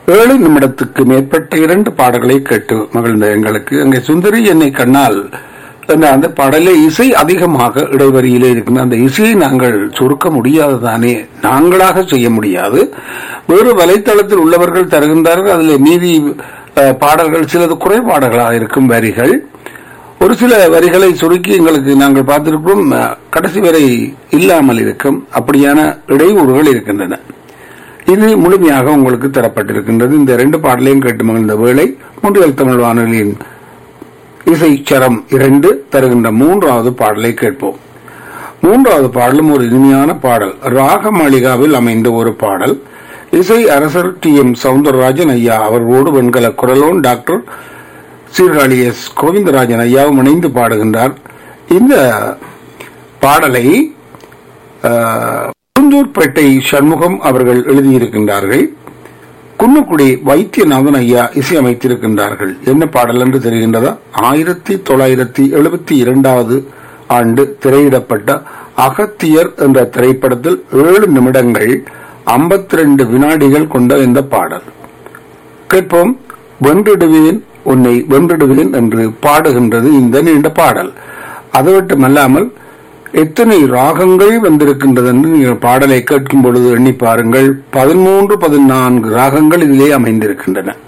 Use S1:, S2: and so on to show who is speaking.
S1: ஏழு நிமிடத்துக்கு மேற்பட்ட இரண்டு பாடல்களை கேட்டு மகிழ்ந்த எங்களுக்கு அங்கே சுந்தரி என்னை கண்ணால் என்ற அந்த பாடலே இசை அதிகமாக இடைவெளியிலே இருக்கின்ற அந்த இசையை நாங்கள் சுருக்க முடியாதுதானே நாங்களாக செய்ய முடியாது வேறு வலைத்தளத்தில் உள்ளவர்கள் தருகின்றார்கள் அதில் மீதி அஹ், பாடல்கள் சிலது குறைபாடுகளாக இருக்கும் வரிகள் ஒரு சில வரிகளை சுருக்கி எங்களுக்கு நாங்கள் பார்த்திருக்கிறோம் அஹ், கடைசி வரை இல்லாமல் இருக்கும் அப்படியான இடையூறுகள் இருக்கின்றன இது முழுமையாக உங்களுக்கு தரப்பட்டிருக்கின்றது இந்த ரெண்டு பாடலையும் கேட்டு மகிழ்ந்த வேளை முன்றியல் தமிழ் வானொலியின் இசை சரம் இரண்டு தருகின்ற மூன்றாவது பாடலை கேட்போம் மூன்றாவது பாடலும் ஒரு இனிமையான பாடல் ராக மாளிகாவில் அமைந்த ஒரு பாடல் இசை அரசர் டி எம் சவுந்தரராஜன் ஐயா அவர்களோடு வெண்கல குரலோன் டாக்டர் சீர்காழி எஸ் கோவிந்தராஜன் ஐயாவும் இணைந்து பாடுகின்றார் இந்த பாடலை ஆஹ், குருந்தூர்பேட்டை சண்முகம் அவர்கள் எழுதியிருக்கின்றார்கள் குன்னக்குடி வைத்தியநாதன் ஐயா இசையமைத்திருக்கின்றார்கள் என்ன பாடல் என்று தெரிகின்றதா ஆயிரத்தி தொள்ளாயிரத்தி எழுபத்தி இரண்டாவது ஆண்டு திரையிடப்பட்ட அகத்தியர் என்ற திரைப்படத்தில் ஏழு நிமிடங்கள் 52 வினாடிகள் கொண்ட இந்த பாடல் கேட்போம் வென்றிடுவேன் உன்னை வென்றிடுவேன் என்று பாடுகின்றது இந்த நீண்ட பாடல் அது மட்டுமல்லாமல் எத்தனை ராகங்கள் வந்திருக்கின்றது என்று நீங்கள் பாடலை கேட்கும் பொழுது எண்ணி பாருங்கள் பதிமூன்று பதினான்கு ராகங்கள் இதிலே அமைந்திருக்கின்றன